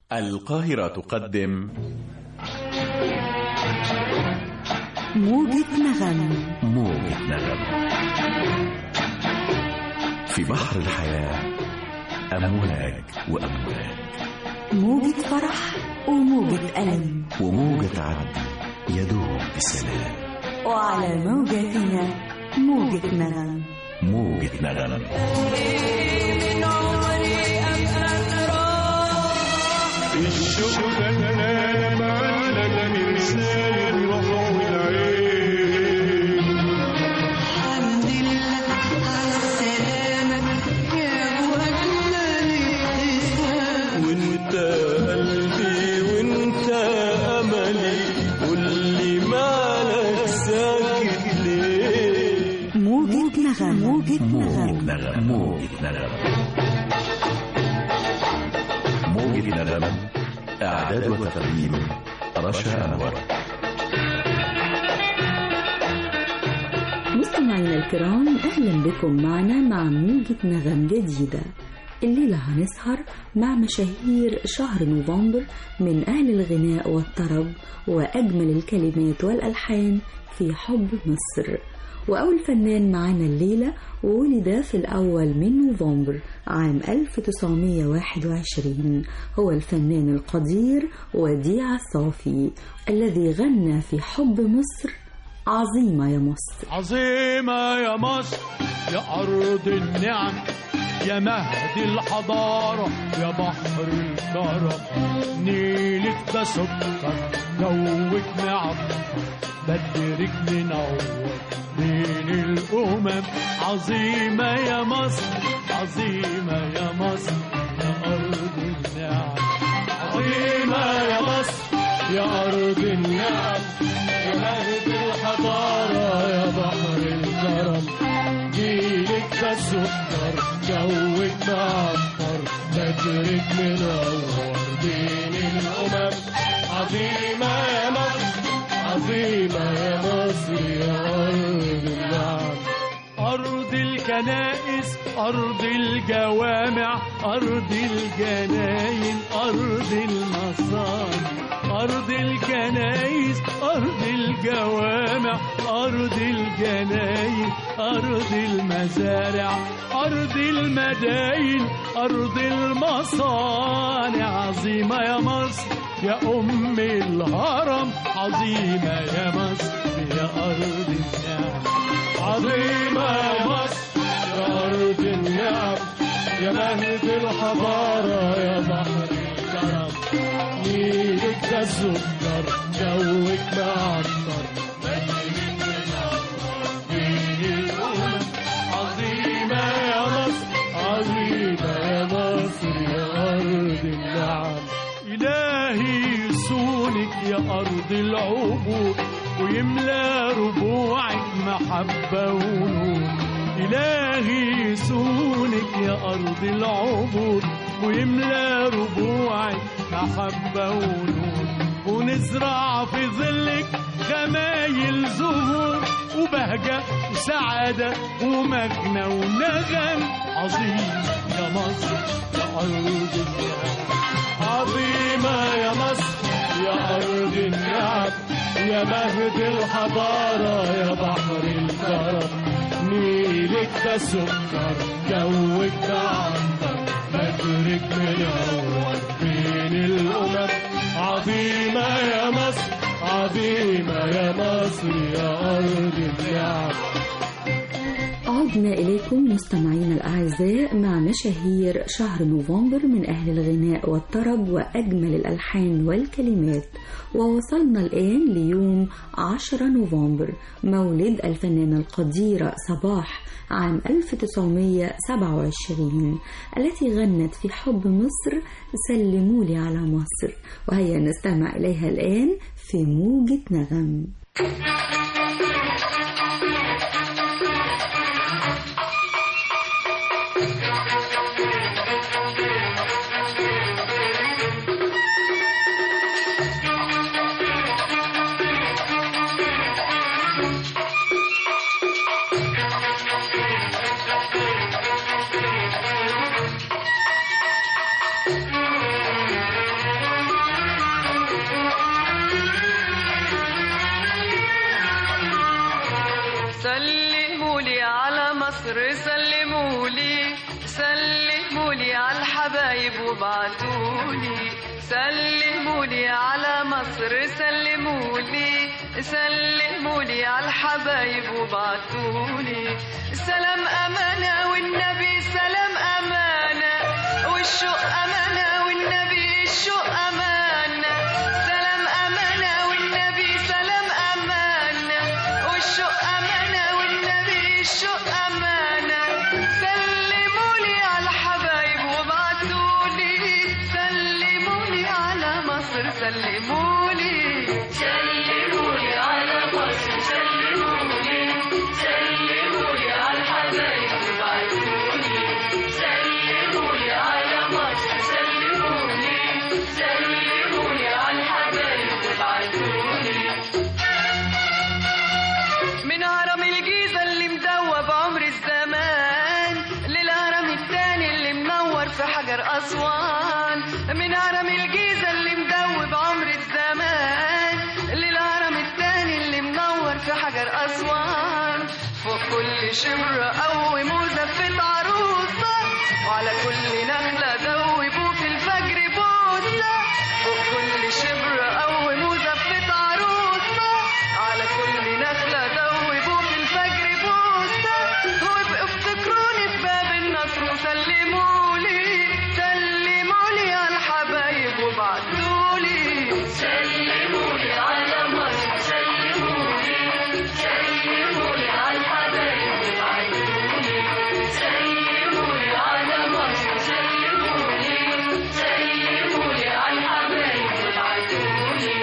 القاهرة تقدم موجة نغم موجة نغم في بحر الحياة أمواج وأمواج موجة فرح وموجة ألم وموجة عدل يدوم بسلام وعلى موجاتنا موجة نغم موجة نغم الشوق خلانا معلق من لساني وحب العين الحمد لله على السلامة يا أبو أجمل ابتسام وانت قلبي وانت املي قول لي مالك ساكت ليه موجة نغم موجة موجة نغم نغم موجة نغم موجة نغم إعداد وتقديم رشا أنور مستمعينا الكرام أهلا بكم معنا مع موجة نغم جديدة الليلة هنسهر مع مشاهير شهر نوفمبر من أهل الغناء والطرب وأجمل الكلمات والألحان في حب مصر وأول فنان معانا الليلة ولد في الأول من نوفمبر عام 1921 هو الفنان القدير وديع الصافي الذي غنى في حب مصر عظيمة يا مصر عظيمة يا مصر يا أرض النعم يا مهد الحضارة يا بحر الكرم نيلك ده سكر جوك نعم بدرك منور بين الأمم عظيمة يا مصر عظيمة يا مصر يا أرض النعم عظيمة يا مصر يا أرض النعم يا مهد الحضارة يا بحر الكرم جيلك ده السكر جوك معطر بدرك منور بين الأمم عظيمة يا مصر عظيمة يا مصر يا أرض النعم أرض الكنائس أرض الجوامع أرض الجناين أرض المصانع أرض الكنائس أرض الجوامع أرض الجناين أرض المزارع أرض المداين أرض المصانع عظيمة يا مصر يا أم الهرم عظيمة يا مصر يا أرض النعم عظيمة يا مصر يا أرض النعم يا مهد الحضارة يا بحر الكرم نيلك ده السكر جوك معطر بدرك منور بين الأمم عظيمة يا مصر عظيمة يا مصر يا أرض النعم إلهي يسونك يا أرض العبور ويملى ربوعك محبة ونور إلهي يسونك يا أرض العبور ويملى ربوعك محبة ونور ونزرع في ظلك خمايل زهور وبهجة وسعادة ومجنى ونغم عظيم يا مصر يا أرض النعم عظيمة يا مصر يا أرض النعم يا مهد الحضارة يا بحر الكرم نيلك ده سكر جوك ده عنبر بدرك منور بين الأمم عظيمة يا مصر عظيمة يا مصر يا أرض النعم عدنا إليكم مستمعينا الأعزاء مع مشاهير شهر نوفمبر من أهل الغناء والطرب وأجمل الألحان والكلمات ووصلنا الآن ليوم 10 نوفمبر مولد الفنانة القديرة صباح عام 1927 التي غنت في حب مصر سلموا لي على مصر وهيا نستمع إليها الآن في موجة نغم يا مصر سلمولي سلمولي على الحبايب وبعتولي سلمولي على مصر سلمولي سلمولي على الحبايب وبعتولي سلام أمانة والنبي سلام أمانة والشوق أمانة والنبي الشوق أمانة سلام أمانة والنبي سلام أمانة والشوق أمانة والنبي الشوق أمانة سلمولي على الحبايب وبعتولي سلمولي على مصر سلمولي سلمولي على مصر سلمولي سلمولي على الحبايب وبعتولي سلمولي على مصر سلمولي سلمولي على الحبايب وبعتولي من هرم الجيزة اللي مدوب عمر الزمان للهرم التاني اللي منور في حجر أسوان من هرم الجيزة اللي مدوب عمر الزمان للهرم التاني اللي منور في حجر أسوان فوق كل شمرة قوم وزفت عروسة وعلى كل نخلة دوبوا في الفجر بوسة فوق كل شبر قوم وزفت عروسة على كل نخلة دوبوا في الفجر بوسة وابقوا افتكروني في باب النصر وسلمولي سلمولي على الحبايب وبعتولي سلمولي على مصر سلمولي سلمولي على الحبايب وبعتولي سلمولي على مصر سلمولي سلمولي على الحبايب وبعتولي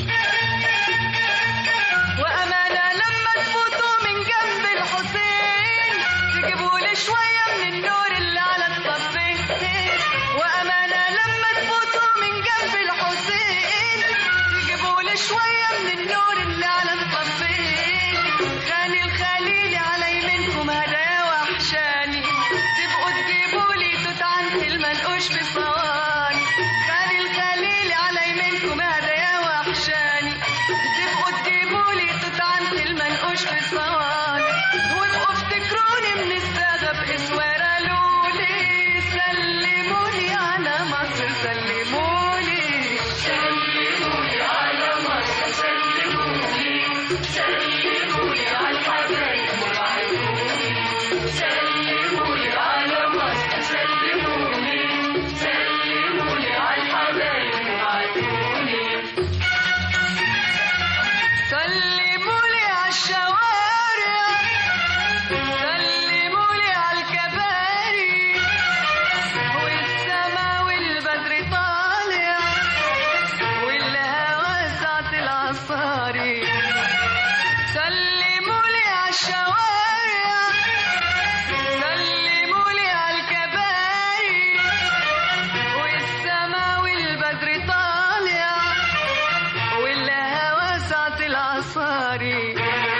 وأمانة لما تفوتوا من جنب الحسين تجيبوا لي شوية من النور اللي على الصفين وأمانة لما تفوتوا من جنب الحسين تجيبوا لي شوية من النور اللي على الصفين خاني الخليل على يمينكم هدايا وحشاني تبقوا تجيبوا لي توت عند المنقوش في صواني خاني الخليل على يمينكم هدايا وحشاني تبقوا تجيبوا لي توت عند المنقوش في صواني وابقوا افتكروني من السادة بإسوارة لولي سلموني على مصر سلموني سلموني على مصر سلموني سلموني على الحبايب وبعتوني سلموني على مصر سلموني سلموني على الحبايب وبعتوني سلمولي على الشوارع سلمولي على الكباري والسما والبدر طالع والهوا ساعة العصاري سلمولي على الشوارع سلمولي على الكباري والسما والبدر طالع والهوا ساعة العصاري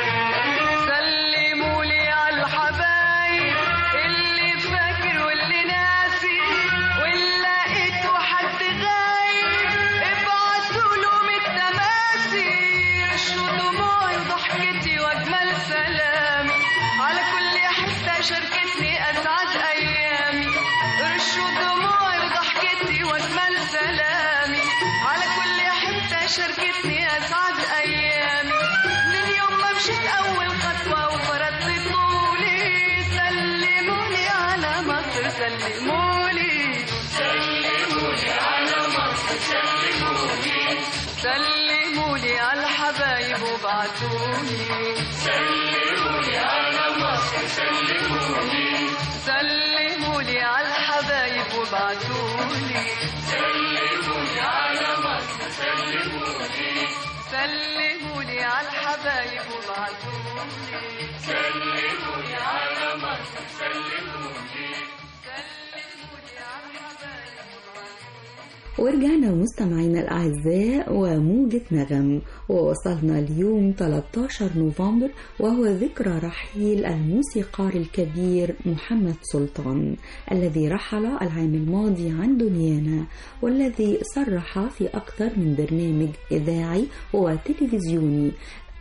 سلمولي على الحبايب اللي فاكر واللي ناسي واللي لقيته حد غايب ابعتوا لهم التماسي رشوا دموعي وضحكتي واجمل سلامي على كل حتة شاركتني اسعد ايامي رشوا دموعي وضحكتي واجمل سلامي على كل حتة شاركتني اسعد ايامي من يوم ما مشيت اول خطوة وفرضت طولي سلموني على مصر سلموني سلموني على مصر سلموني سلموني على الحبايب وبعتوني سلموني على مصر سلموني سلموني على الحبايب وبعتوني سلموني على مصر سلموني سلموني على الحبايب وبعتوني سلموني على مصر سلموني سلموني على الحبايب وبعتوني ورجعنا مستمعينا الأعزاء وموجة نغم ووصلنا اليوم 13 نوفمبر وهو ذكرى رحيل الموسيقار الكبير محمد سلطان الذي رحل العام الماضي عن دنيانا والذي صرح في أكثر من برنامج إذاعي وتلفزيوني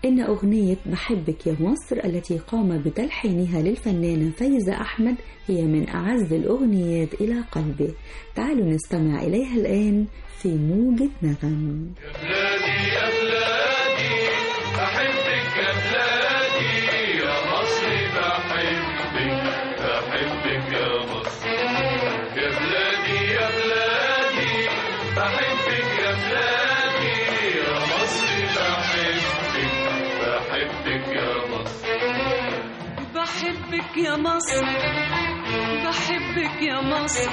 إن أغنية بحبك يا مصر التي قام بتلحينها للفنانة فايزة أحمد هي من أعز الأغنيات إلى قلبه تعالوا نستمع إليها الآن في موجة نغم بلادي يا بلادي بحبك يا بلادي يا مصر بحبك بحبك يا مصر يا بلادي يا بلادي بحبك يا بلادي يا مصر بحبك بحبك يا مصر بحبك يا مصر بحبك يا مصر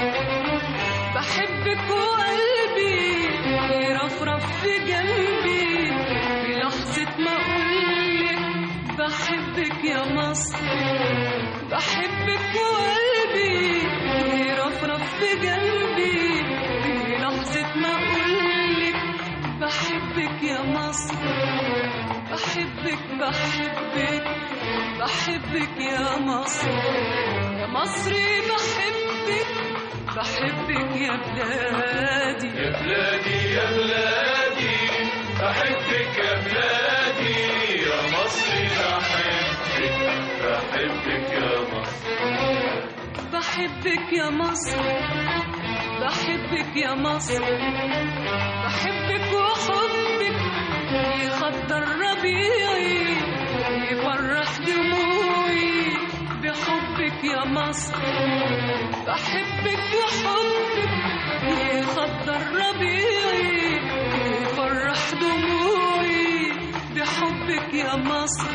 بحبك وقلبي يرفرف في جنبي في لحظة ما أقولك بحبك يا مصر بحبك وقلبي يرفرف في جنبي في لحظة ما أقولك بحبك يا مصر بحبك بحبك بحبك يا مصر يا مصري بحبك بحبك يا بلادي يا بلادي يا بلادي بحبك يا بلادي يا مصر بحبك بحبك يا مصر بحبك يا مصر بحبك يا مصر بحبك وحبك يخضر ربيعي يفرح دموعي بحبك يا مصر بحبك وحبك يخضر ربيعي يفرح دموعي بحبك يا مصر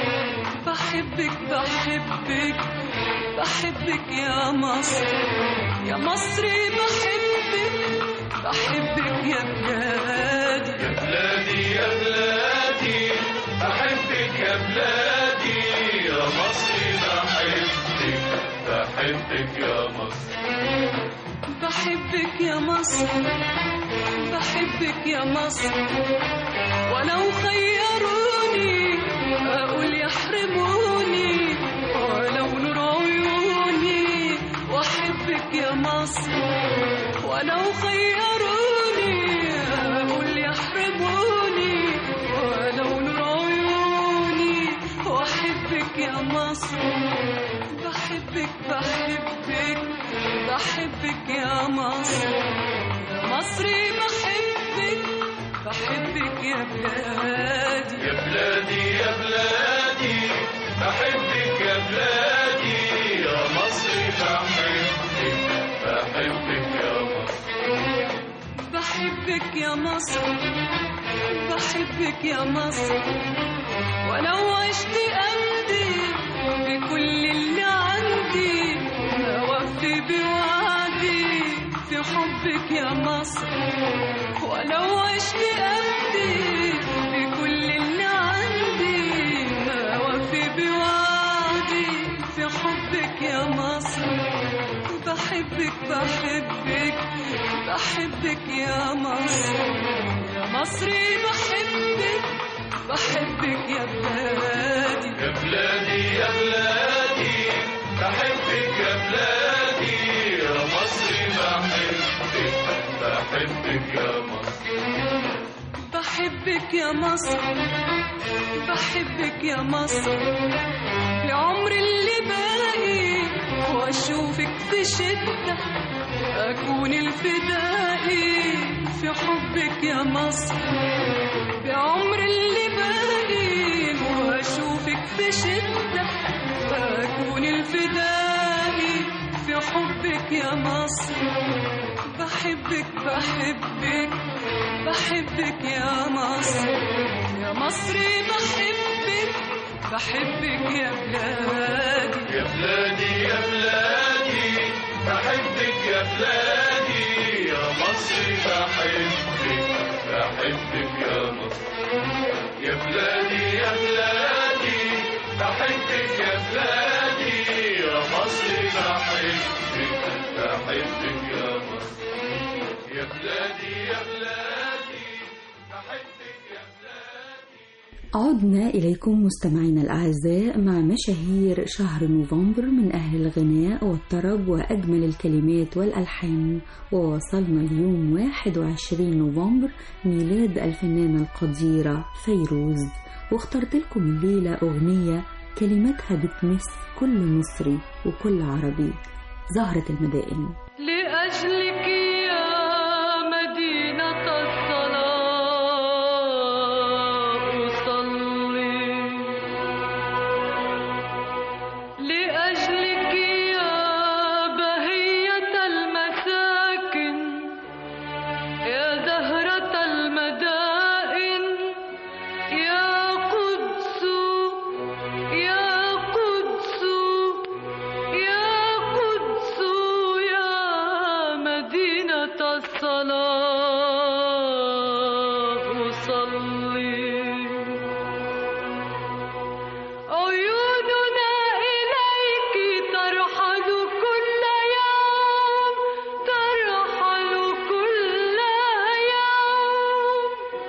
بحبك بحبك بحبك يا مصر يا مصري بحبك بحبك يا بلادي يا بلادي يا بلادي بحبك يا بلادي يا مصر بحبك بحبك يا مصر بحبك يا مصر بحبك يا مصر ولو خيروني أقول يحرموني ولو نور عيوني وأحبك يا مصر ولو خيروني أقول يحرموني ولو نور عيوني وأحبك يا مصر بحبك بحبك بحبك يا مصر يا مصري بحبك بحبك يا بلادي يا بلادي يا بلادي بحبك يا بلادي يا مصر بحبك بحبك يا مصر بحبك يا مصر بحبك يا مصر ولو عشت أمضي بكل اللي عندي أوفي بوعدي في حبك يا مصر ولو عشت أمضي بكل اللي عندي أوفي بوعدي في حبك يا مصر بحبك بحبك بحبك يا مصر يا مصري بحبك بحبك يا بلادي يا بلادي يا بلادي بحبك يا بلادي يا مصر بحبك بحبك يا مصر بحبك يا مصر بحبك يا مصر لعمر اللي باقي واشوفك في شدة اكون الفدائي في حبك يا مصر بعمر اللي باقي واشوفك في شدة اكون الفدائي في حبك يا مصر بحبك بحبك بحبك يا مصر يا مصري بحبك بحبك يا بلادي يا بلادي يا بلادي بحبك يا بلادي يا مصر بحبك بحبك يا مصر يا بلادي يا بلادي بحبك يا بلادي يا مصر بحبك بحبك يا مصر يا بلادي يا بلادي بحبك يا بلادي عدنا إليكم مستمعينا الأعزاء مع مشاهير شهر نوفمبر من أهل الغناء والطرب وأجمل الكلمات والألحان ووصلنا اليوم 21 نوفمبر ميلاد الفنانة القديرة فيروز واخترت لكم الليلة أغنية كلماتها بتمس كل مصري وكل عربي زهرة المدائن لأجلك يا مدينة الصلاة أصلي لأجلك يا بهية المساكن يا زهرة المدائن يا قدس يا قدس يا قدس يا مدينة الصلاة أصلي عيوننا إليك ترحل كل يوم ترحل كل يوم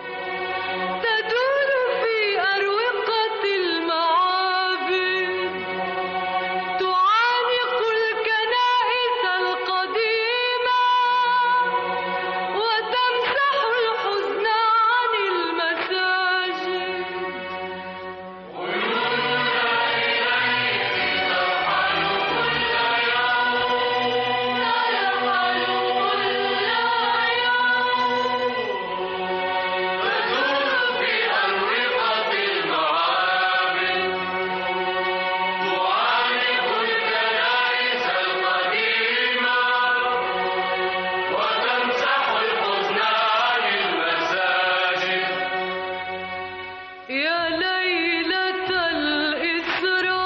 تدور في أروقة المعابد تعانق الكنائس القديمة وتمسح الحزن عن المساجد يا ليلة الإسراء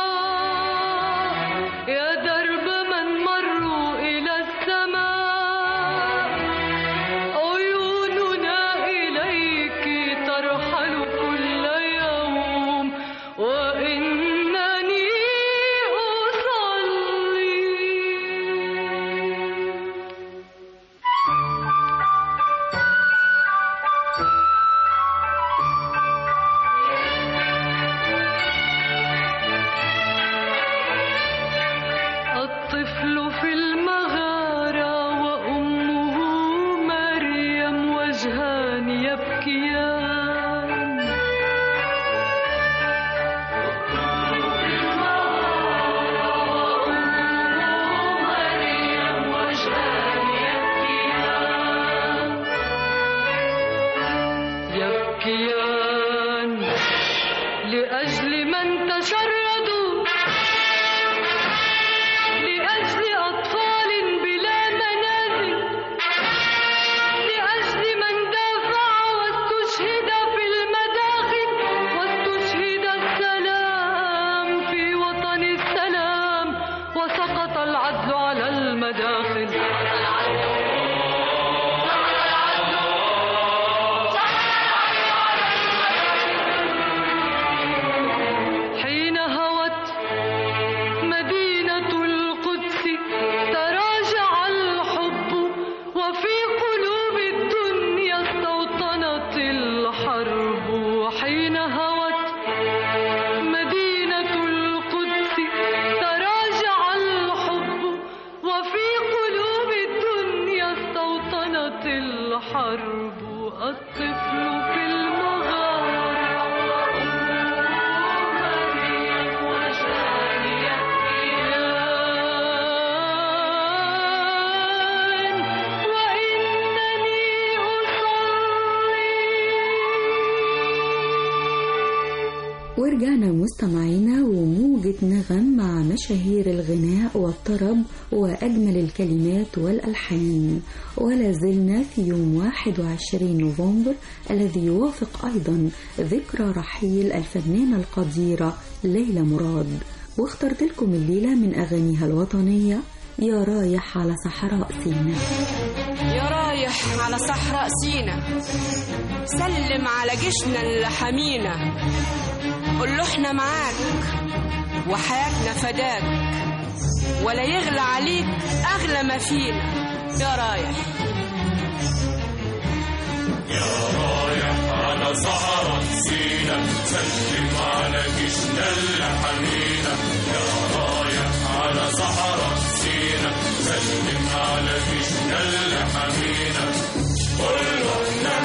يا درب من مروا إلى السماء عيوننا إليك ترحل كل يوم وإنني أصلي الطفل في المغارة وأمه مريم وجهان يبكيان يبكيان لأجل من تشردوا لأجل أطفال بلا منازل لأجل من دافع واستشهد في المداخل واستشهد السلام في وطن السلام وسقط العدل على المداخل حين هوت مدينة القدس تراجع الحب وفي قلوب الدنيا استوطنت الحرب حين هوت مدينة القدس تراجع الحب وفي قلوب الدنيا استوطنت الحرب الطفل في المغارة مريم وجهان يبكيان وإنني أصلي ورجعنا مستمعينا وموجة نغم مع مشاهير الغناء والطرب وأجمل الكلمات والألحان ولا زلنا في يوم 21 نوفمبر الذي يوافق أيضا ذكرى رحيل الفنانة القديرة ليلى مراد واخترت لكم الليلة من أغانيها الوطنية يا رايح على صحراء سيناء يا رايح على صحراء سينا سلم على جيشنا اللي حمينا قول له احنا معاك وحياتنا فداك ولا يغلى عليك اغلى ما فينا يا رايح على صحراء سينا سينا سلم على جيشنا اللي حمينا يا رايح على صحراء سينا سلم على جيشنا اللي حمينا قل له احنا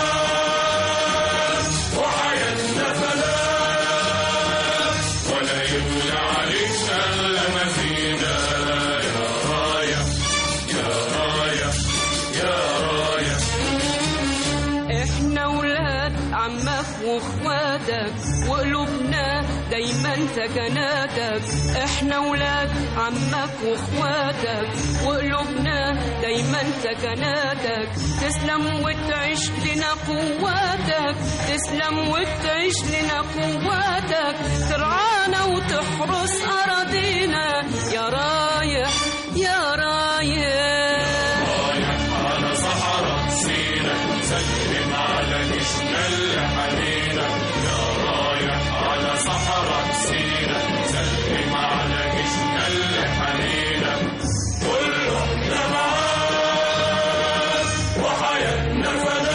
معاك وحياتنا فلاح ولا يملى عليك الا ما فينا يا رايح يا رايح يا رايح احنا ولاد عمك واخواتك وقلوبنا دايما سكناتك احنا ولاد عمك واخواتك وقلوبنا دايما سكناتك تسلم وتعيش لنا قواتك تسلم وتعيش لنا قواتك ترعانا وتحرس اراضينا يا رايح يا رايح رايح على صحراء سينا سلم على جيشنا اللي حمينا يا رايح على صحراء سينا سلم على جيشنا اللي حمينا قل له احنا معاك وحياتنا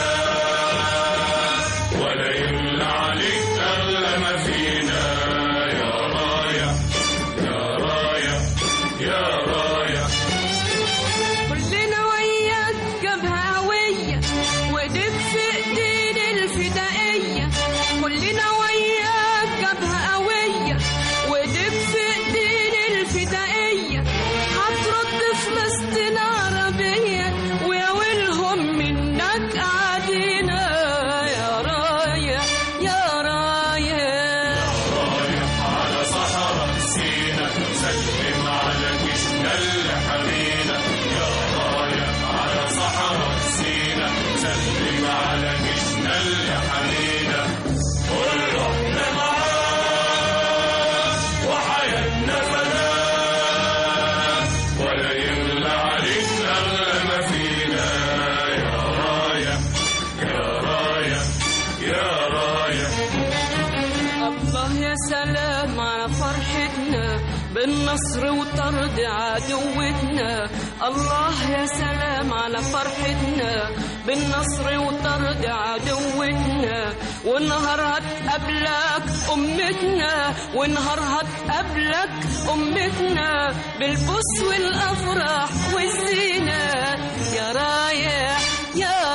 فداك ولا يملى عليك الا ما فينا يا رايح يا رايح يا رايح كلنا وياك جبهة هوية وايديك في ايدين الفدائية كلنا وياك جبهة قوية وايديك في ايدين الفدائية هترد فلسطين عربية ويا ويلهم منك قاعدين يا رايح يا رايح رايح على صحراء سينا سلم على جيشنا اللي حمينا يا رايح على صحراء سينا سلم على جيشنا اللي حمينا قل له احنا معاك وحياتنا فداك ولا يملى عليك الا ما فينا يا رايح يا رايح يا رايح الله يا سلام على فرحتنا بالنصر وطرد عدوتنا الله يا سلام على فرحتنا بالنصر وطرد عدوتنا ونهار هتقابلك أمتنا ونهار هتقابلك أمتنا بالبوس والأفراح والزينة يا رايح يا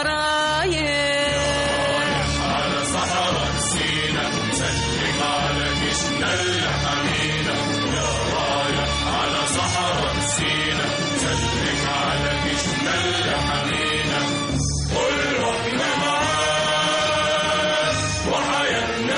رايح على صحراء سينا سلم على جيشنا اللي حمينا يا رايح على صحراء سينا سلم على جيشنا اللي حمينا قل له احنا معاك وحياتنا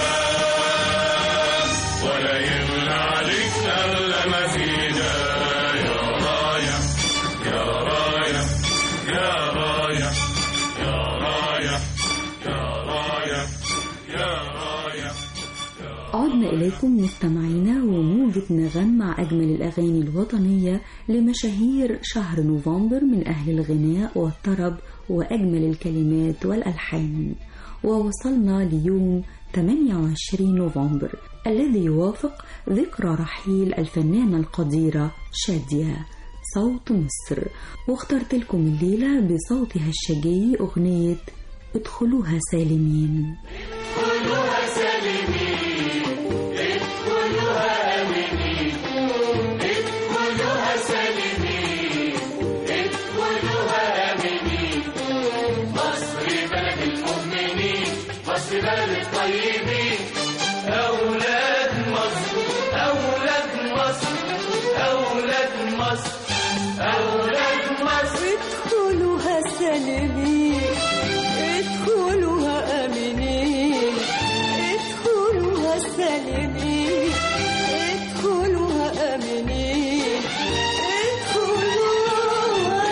فداك ولا يملى عليك الا ما فينا يا رايح يا رايح يا رايح يا رايح يا رايح يا رايح عدنا إليكم مستمعينا وموجة نغم مع أجمل الأغاني الوطنية لمشاهير شهر نوفمبر من أهل الغناء والطرب وأجمل الكلمات والألحان ووصلنا ليوم 28 نوفمبر الذي يوافق ذكرى رحيل الفنانة القديرة شادية صوت مصر واخترت لكم الليلة بصوتها الشجي أغنية ادخلوها سالمين أولاد مصر أولاد مصر أولاد مصر أولاد مصر ادخلوها سالمين ادخلوها آمنين ادخلوها سالمين ادخلوها آمنين ادخلوها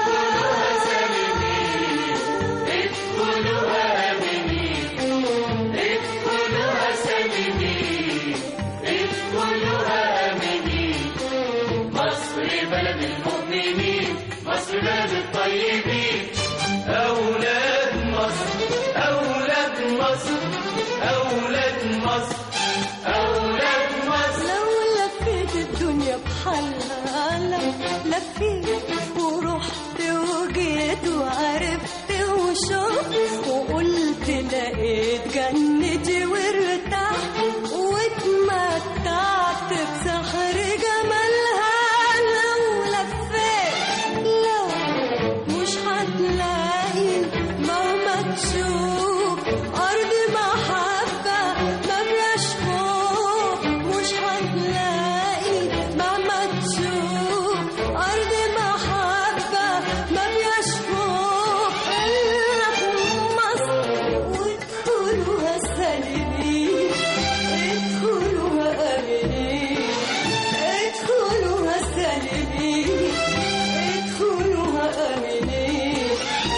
أولاد مصر أولاد مصر أولاد مصر أولاد مصر لو لفيت الدنيا بحالها لف- لفيت ورحت وجيت وعرفت وشفت وقلت وقلت لقيت جنتي وارتحت واتمتعت بسحر جمالها لو لفيت لو مش هتلاقي مهما تشوف أرض محبة ما فيهاش خوف مش هتلاقي مهما تشوف أرض محبة ما فيهاش خوف إلا في مصر وادخلوها سالمين ادخلوها آمنين ادخلوها سالمين ادخلوها آمنين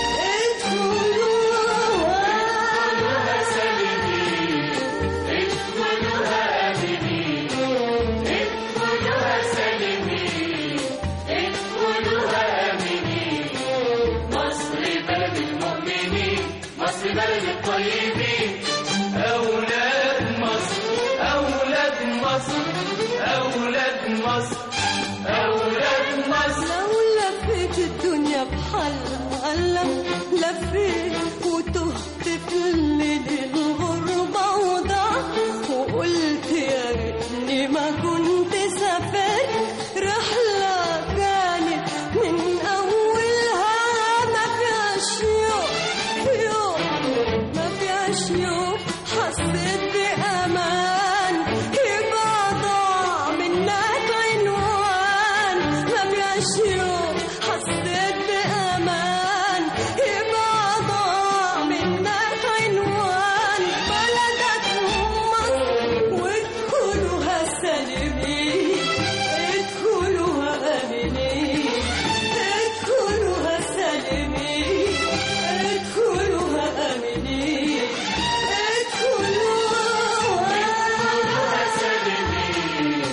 ادخلوها أولاد مصر أولاد مصر أولاد مصر أولاد مصر لو لفيت الدنيا بحالها لو لفيت وتهت في الليل الغربة وضعت وقلت يا ريتني ما كنت سافرت رحلة كانت من أولها ما فيهاش يوم يوم ما فيهاش يوم حسيت بأمان يبقى ضاع منك عنوان ما فيهاش يوم حسيت بأمان يبقى ضاع منك عنوان بلدك مصر وادخلوها سالمين ادخلوها آمنين ادخلوها سالمين ادخلوها آمنين ادخلوها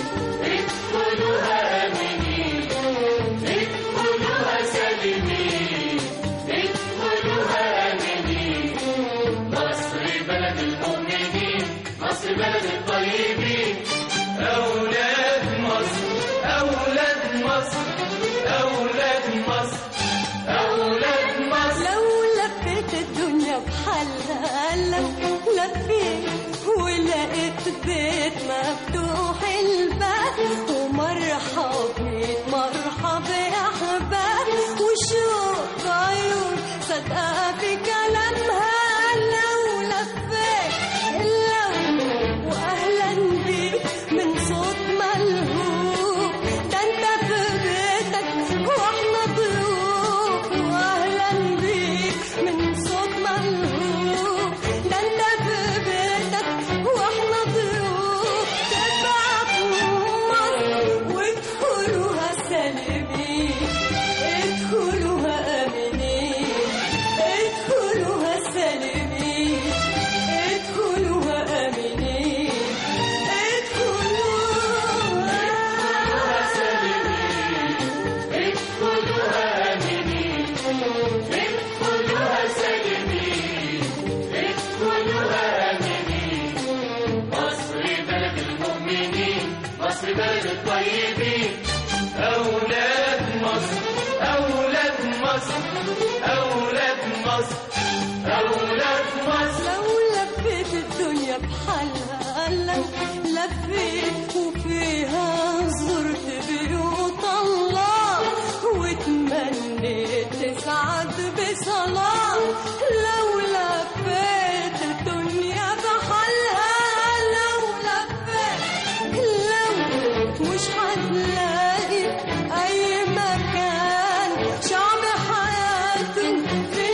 أولاد مصر أولاد مصر أولاد مصر أولاد مصر لو لفيت الدنيا بحالها لو لفيت ولقيت بيت مفتوح الباب ومرحب ميت مرحب يا احباب وشوق عيون صدقة في كلامها لو لفيت لو واهلا بيك من صوت ملهوب ده انت في بيتك واحنا ضيوف واهلا بيك من صوت ملهوب ده انت في بيتك واحنا ضيوف تبع في مصر وادخلوها سالمين ادخلوها امنين ادخلوها سالمين ادخلوها امنين ادخلوها أولاد مصر أولاد مصر أولاد مصر أولاد مصر لو لفيت الدنيا بحالها لو لفيت وفيها زرت بيوت الله وتمنيت تسعد بصلاة لو لفيت الدنيا بحالها لو لفيت لو مش هتلاقي أي مكان شعب حياته في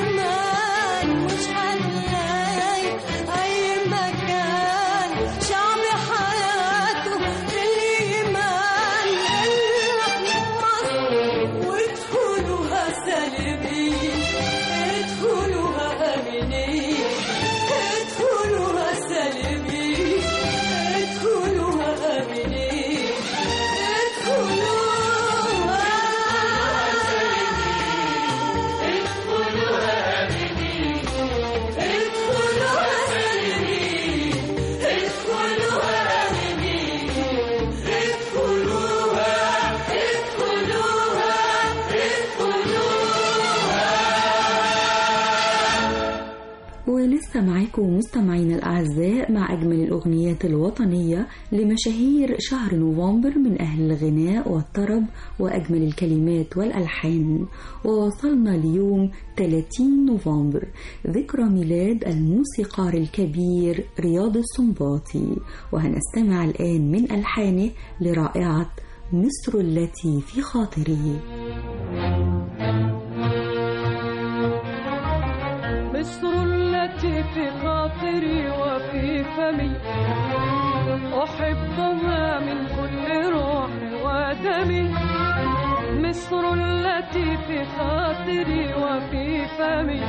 الإيمان مش هتلاقي أي مكان شعب ولسه معاكم مستمعينا الأعزاء مع أجمل الأغنيات الوطنية لمشاهير شهر نوفمبر من أهل الغناء والطرب وأجمل الكلمات والألحان ووصلنا ليوم 30 نوفمبر ذكرى ميلاد الموسيقار الكبير رياض السنباطي وهنستمع الآن من ألحانه لرائعة مصر التي في خاطري مصر التي في خاطري وفي فمي أحبها من كل روح ودمي مصر التي في خاطري وفي فمي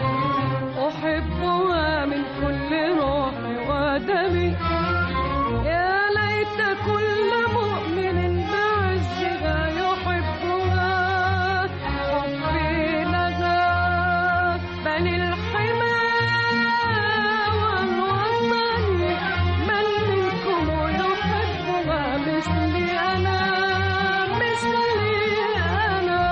أحبها من كل روح ودمي يا ليت كل مؤمن بعزها يحبها حبي لها بل الحمى والوطن من منكم يحبها مثلي أنا مثلي أنا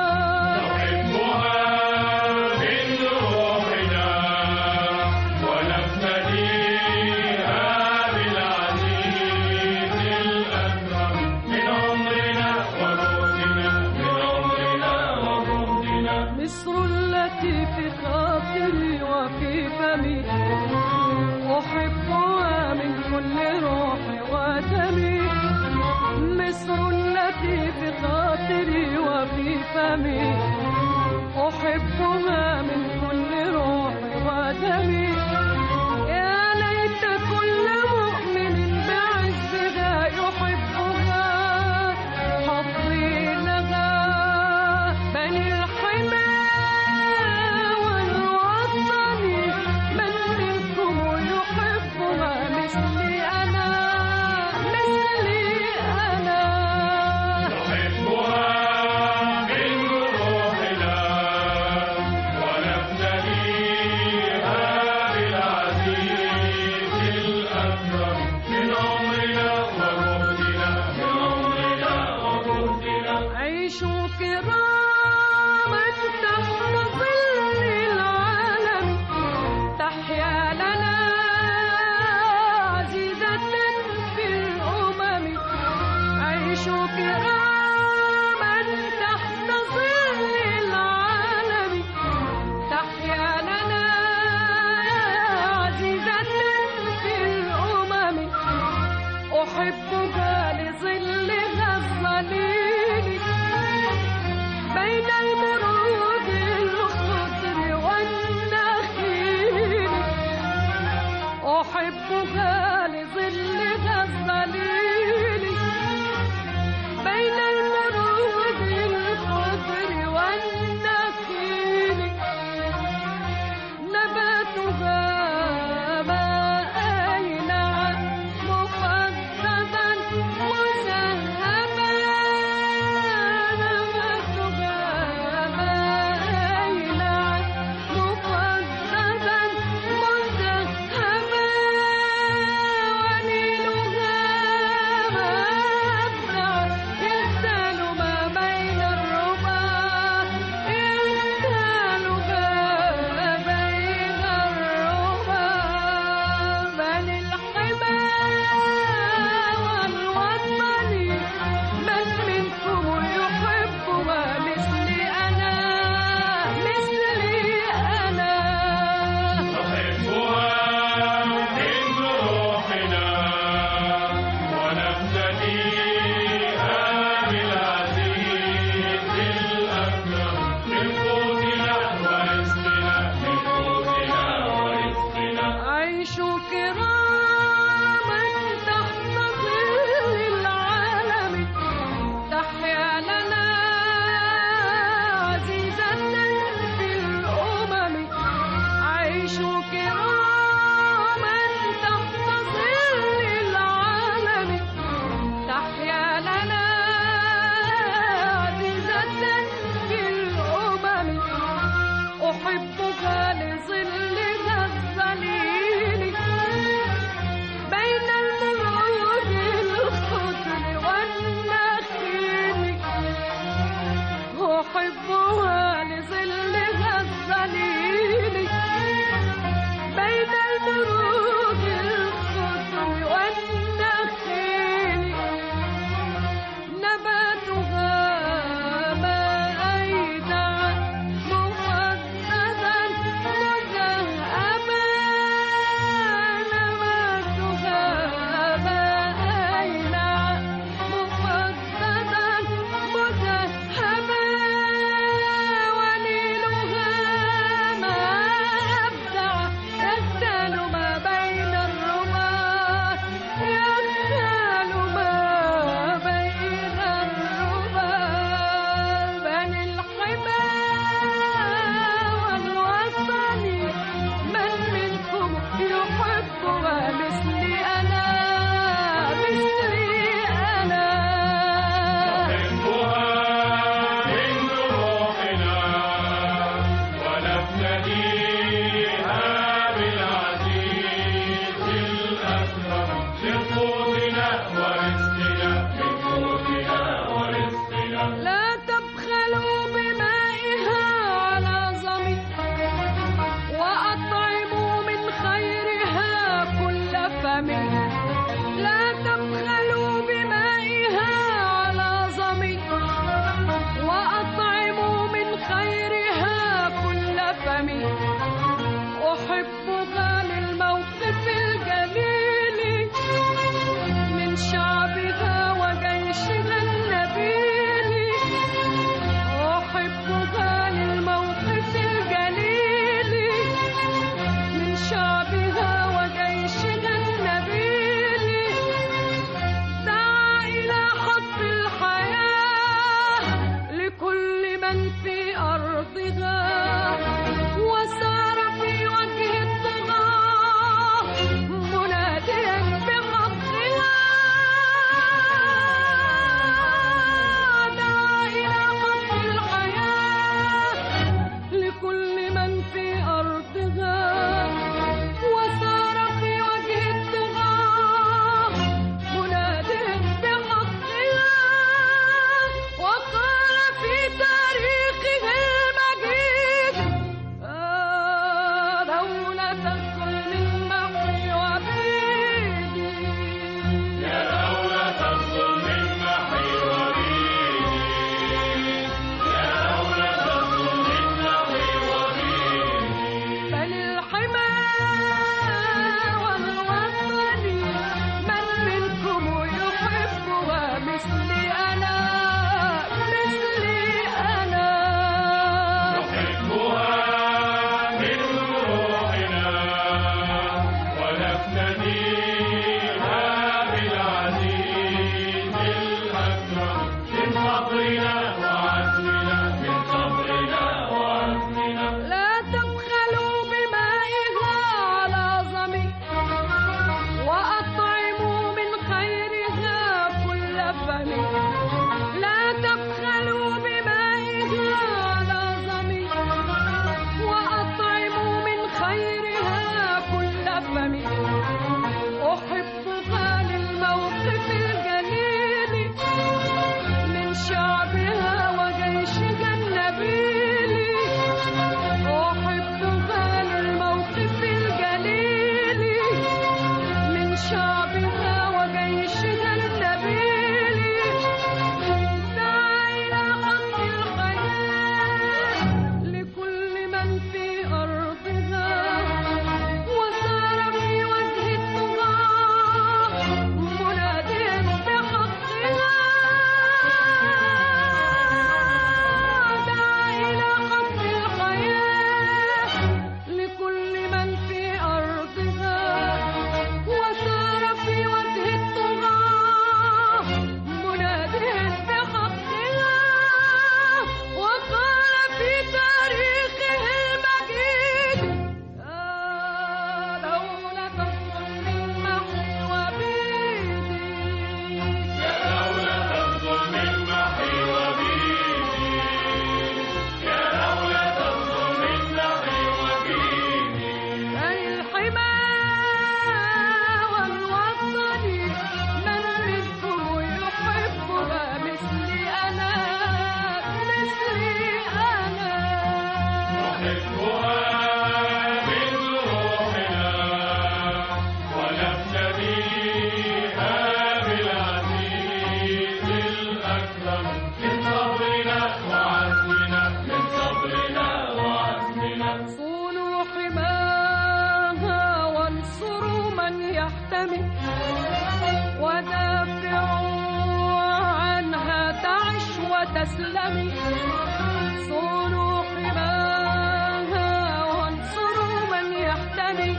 نحبها من روحنا ونفتديها بالعزيز الأكرم من عمرنا وجهدنا من عمرنا وجهدنا مصر التي في خاطري وفي فمي أحبها من كل روح ودمي مصر التي في خاطري وفي فمي أحبها من كل روح ودمي يا ليت كل مؤمن بعزها يحبها حظي لها بني الحمى والوطن من منكم يحبها مثلي أنا مثلي أنا نحبها من روحنا ونفتديها تدخل من محي وبيدي يا دولة تدخل من محي وبيدي يا دولة تدخل من محي وبيدي بل الحمى والوطن من منكم يحبها مثلي أنا مثلي أنا نحبها من روحنا ونفتديها بالعزيز الأكرم من صبرنا وعزمنا من صبرنا وعزمنا لا تبخلوا بمائها على ظمي وأطعموا من خيرها كل فمي لا تبخلوا بمائها على ظمي وأطعموا من خيرها كل فمي أحبها للموقف الجليل من شعبها وجيشها النبيل أحبها للموقف الجليل من شعبها وجيشها النبيل دعا إلى حق الحياة لكل من في أرضها وسار في وجه الطغاة مناديا بحقها دعا إلى حق الحياة لكل من في أرضها وسار في وجه الطغاة مناديا بحقها وقال في تاريخه المجيد آه دولة تدخل من محي وبيدي يا دولة تدخل من محي وبيدي يا دولة تدخل من محي وبيدي الحمى والوطن من منكم يحبها مثلي أنا مثلي أنا نحبها من روحنا ونفتديها بالعزيز الأكرم من صبرنا وعزمنا من صبرنا وعزمنا صونوا حماها وانصروا من يحتمي ودافعوا عنها تعش وتسلمي صونوا حماها وانصروا من يحتمي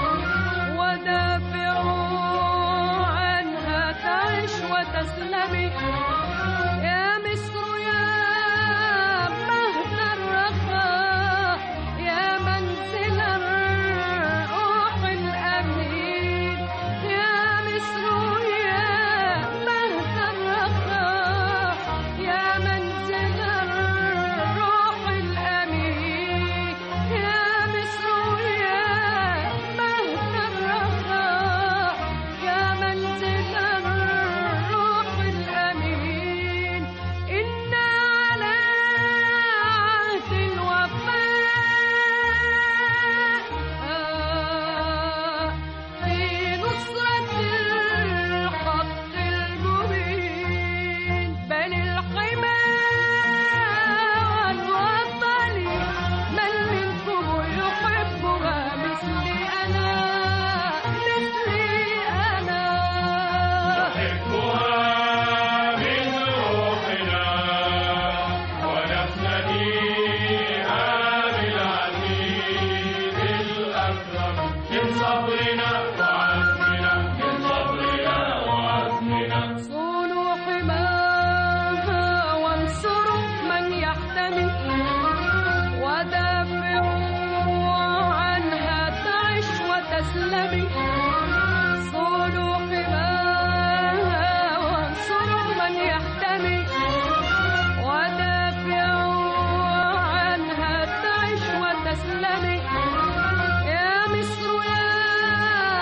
ودافعوا عنها تعش وتسلمي يا مصر يا مهد الرخاء يا منزل الروح الأمين يا مصر يا مهد الرخاء يا منزل الروح الأمين يا مصر يا مهد الرخاء يا منزل الروح الأمين إنا على عهد الوفاء في نصرة الحق المبين بل الحمى والوطن من منكم يحبها مثلي أنا مثلي أنا نحبها من روحنا ونفتديها بالعزيز الأكرم من صبرنا وعزمنا من صبرنا وعزمنا صونوا حماها وانصروا من يحتمي ودافعوا عنها تعش وتسلمي صونوا حماها وانصروا من يحتمي ودافعوا عنها تعش وتسلمي يا مصر يا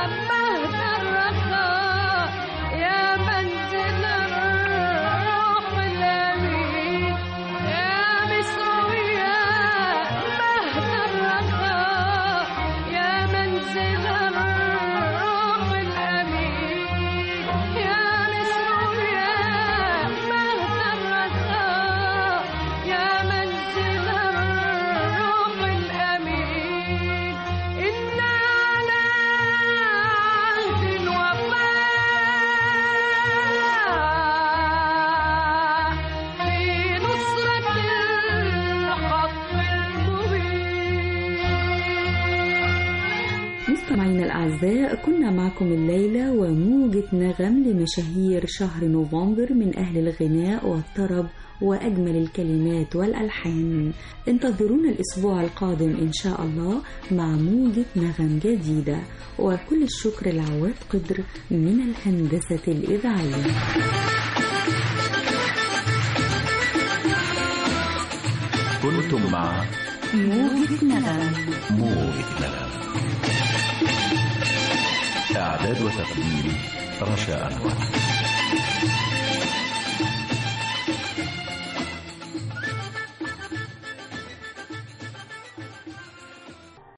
مستمعينا الأعزاء كنا معكم الليلة وموجة نغم لمشاهير شهر نوفمبر من أهل الغناء والطرب وأجمل الكلمات والألحان انتظرونا الأسبوع القادم إن شاء الله مع موجة نغم جديدة وكل الشكر لعواد قدر من الهندسة الإذاعية كنتم مع موجة نغم موجة نغم إعداد وتقديم رشا أنور